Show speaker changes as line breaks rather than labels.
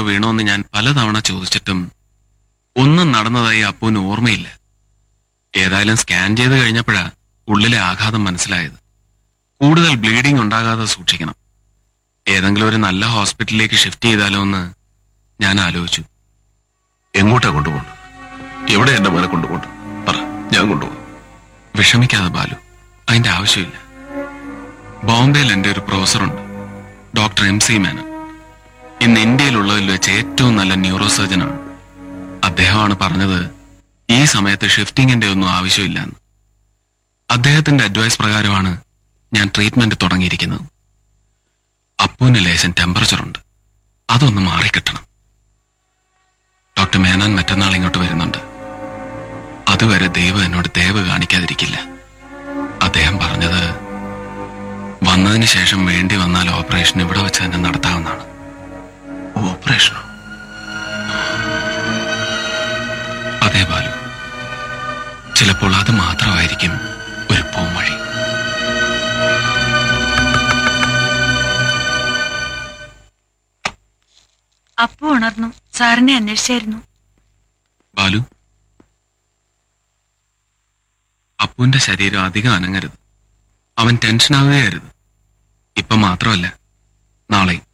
വീണോന്ന് ഞാൻ പലതവണ ചോദിച്ചിട്ടും ഒന്നും നടന്നതായി അപ്പുവിന് ഓർമ്മയില്ല ഏതായാലും സ്കാൻ ചെയ്ത് കഴിഞ്ഞപ്പോഴാ ഉള്ളിലെ ആഘാതം മനസ്സിലായത് കൂടുതൽ ബ്ലീഡിംഗ് ഉണ്ടാകാതെ സൂക്ഷിക്കണം ഏതെങ്കിലും ഒരു നല്ല ഹോസ്പിറ്റലിലേക്ക് ഷിഫ്റ്റ് ചെയ്താലോ എന്ന് ഞാൻ ആലോചിച്ചു
എങ്ങോട്ടാ കൊണ്ടുപോകണം എവിടെ എന്റെ മോനെ കൊണ്ടുപോകണം പറ ഞാൻ കൊണ്ടുപോകും
വിഷമിക്കാതെ ബാലു അതിന്റെ ആവശ്യമില്ല ബോംബെയിൽ എന്റെ ഒരു പ്രൊഫസറുണ്ട് ഡോക്ടർ എം സി മേനൻ ഇന്ന് ഇന്ത്യയിലുള്ളതിൽ വെച്ച് ഏറ്റവും നല്ല ന്യൂറോ സർജനാണ് അദ്ദേഹമാണ് പറഞ്ഞത് ഈ സമയത്ത് ഷിഫ്റ്റിങ്ങിന്റെ ഒന്നും ആവശ്യമില്ലെന്ന് അദ്ദേഹത്തിന്റെ അഡ്വൈസ് പ്രകാരമാണ് ഞാൻ ട്രീറ്റ്മെന്റ് തുടങ്ങിയിരിക്കുന്നത് അപ്പൂന് ലേശം ടെമ്പറേച്ചർ ഉണ്ട് അതൊന്ന് മാറിക്കിട്ടണം ഡോക്ടർ മേനൻ മറ്റന്നാൾ ഇങ്ങോട്ട് വരുന്നുണ്ട് അതുവരെ ദൈവം എന്നോട് ദയവ് കാണിക്കാതിരിക്കില്ല അദ്ദേഹം പറഞ്ഞത് വന്നതിന് ശേഷം വേണ്ടി വന്നാൽ ഓപ്പറേഷൻ ഇവിടെ വെച്ച് തന്നെ നടത്താവുന്നതാണ്
ഓപ്പറേഷനോ
അതേ ബാലു ചിലപ്പോൾ അത് മാത്രമായിരിക്കും ഒരു പോംവഴി
അപ്പു ഉണർന്നു സാറിനെ അന്വേഷിച്ചായിരുന്നു
ബാലു അപ്പുവിന്റെ ശരീരം അധികം അനങ്ങരുത് അവൻ ടെൻഷൻ ആവുകയരുത് ഇപ്പൊ മാത്രമല്ല നാളെയും